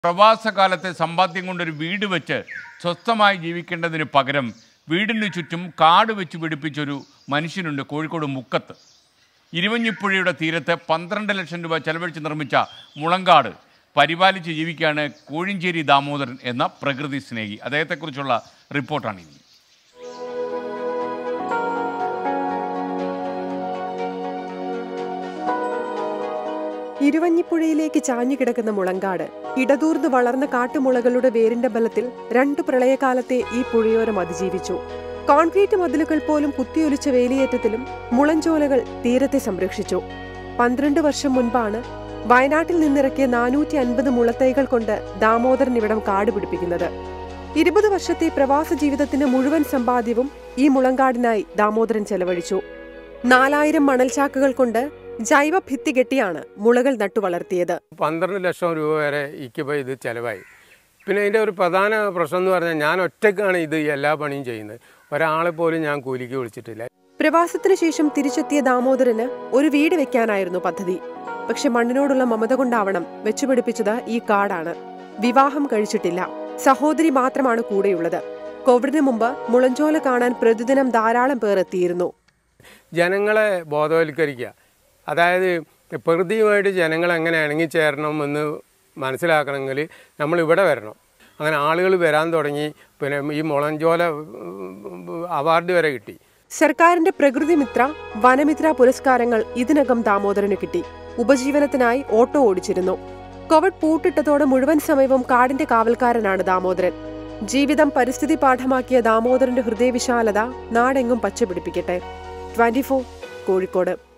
പ്രവാസകാലത്തെ സമ്പാദ്യം കൊണ്ടൊരു വീട് വെച്ച് സ്വസ്ഥമായി ജീവിക്കേണ്ടതിന് പകരം വീടിന് ചുറ്റും കാട് വെച്ച് പിടിപ്പിച്ചൊരു മനുഷ്യനുണ്ട് കോഴിക്കോട് മുക്കത്ത് ഇരുവഞ്ഞിപ്പുഴയുടെ തീരത്ത് പന്ത്രണ്ട് ലക്ഷം രൂപ ചെലവഴിച്ച് നിർമ്മിച്ച മുളങ്കാട് പരിപാലിച്ച് ജീവിക്കുകയാണ് കോഴിഞ്ചേരി ദാമോദരൻ എന്ന പ്രകൃതി സ്നേഹി അദ്ദേഹത്തെക്കുറിച്ചുള്ള റിപ്പോർട്ടാണ് ഇനി ഇരുവഞ്ഞിപ്പുഴയിലേക്ക് ചാഞ്ഞുകിടക്കുന്ന മുളങ്കാട് ഇടതൂർന്ന് വളർന്ന കാട്ടുമുളകളുടെ വേരിന്റെ ബലത്തിൽ രണ്ടു പ്രളയകാലത്തെ ഈ പുഴയോരം അതിജീവിച്ചു കോൺക്രീറ്റ് മതിലുകൾ പോലും കുത്തിയൊലിച്ച വേലിയേറ്റത്തിലും മുളഞ്ചോലകൾ തീരത്തെ സംരക്ഷിച്ചു പന്ത്രണ്ട് വർഷം മുൻപാണ് വയനാട്ടിൽ നിന്നിറക്കിയ നാനൂറ്റി അൻപത് മുളത്തൈകൾ കൊണ്ട് ദാമോദരൻ ഇവിടം കാട് പിടിപ്പിക്കുന്നത് ഇരുപത് വർഷത്തെ പ്രവാസ ജീവിതത്തിന്റെ മുഴുവൻ സമ്പാദ്യവും ഈ മുളങ്കാടിനായി ദാമോദരൻ ചെലവഴിച്ചു നാലായിരം മണൽചാക്കുകൾ കൊണ്ട് ജൈവ ഭിത്തി കെട്ടിയാണ് മുളകൾ നട്ടുവളർത്തിയത് പന്ത്രണ്ട് ലക്ഷം രൂപ വരെ ഇക്കിപ്പോൾ ഇത് ചിലവായി പിന്നെ ഇതിൻ്റെ ഒരു പ്രധാന പ്രശ്നം എന്ന് പറഞ്ഞാൽ ഞാൻ ഒറ്റയ്ക്കാണ് ഇത് എല്ലാ പണിയും ചെയ്യുന്നത് ഒരാളെ പോലും ഞാൻ കൂലിക്ക് വിളിച്ചിട്ടില്ല പ്രവാസത്തിനു ശേഷം തിരിച്ചെത്തിയ ദാമോദരന് ഒരു വീട് വെക്കാനായിരുന്നു പദ്ധതി പക്ഷെ മണ്ണിനോടുള്ള മമത കൊണ്ടാവണം വെച്ചുപിടിപ്പിച്ചത് ഈ കാടാണ് വിവാഹം കഴിച്ചിട്ടില്ല സഹോദരി മാത്രമാണ് കൂടെയുള്ളത് കോവിഡിന് മുമ്പ് മുളഞ്ചോല കാണാൻ പ്രതിദിനം ധാരാളം പേർ എത്തിയിരുന്നു ജനങ്ങളെ ബോധവൽക്കരിക്കുക അതായത് പ്രകൃതിയുമായിട്ട് ജനങ്ങൾ എങ്ങനെ ഇണങ്ങിച്ചേരണം എന്ന് മനസ്സിലാക്കണമെങ്കിൽ നമ്മൾ ഇവിടെ വരണം അങ്ങനെ ആളുകൾ വരാൻ തുടങ്ങി പിന്നെ ഈ മുളഞ്ചോല അവാർഡ് വരെ കിട്ടി സർക്കാരിന്റെ പ്രകൃതി മിത്ര വനമിത്ര പുരസ്കാരങ്ങൾ ഇതിനകം ദാമോദരന് കിട്ടി ഉപജീവനത്തിനായി ഓട്ടോ ഓടിച്ചിരുന്നു കോവിഡ് പൂട്ടിട്ടതോടെ മുഴുവൻ സമയവും കാടിന്റെ കാവൽക്കാരനാണ് ദാമോദരൻ ജീവിതം പരിസ്ഥിതി പാഠമാക്കിയ ദാമോദരന്റെ ഹൃദയവിശാലത നാടെങ്ങും പച്ചപിടിപ്പിക്കട്ടെ ട്വന്റി കോഴിക്കോട്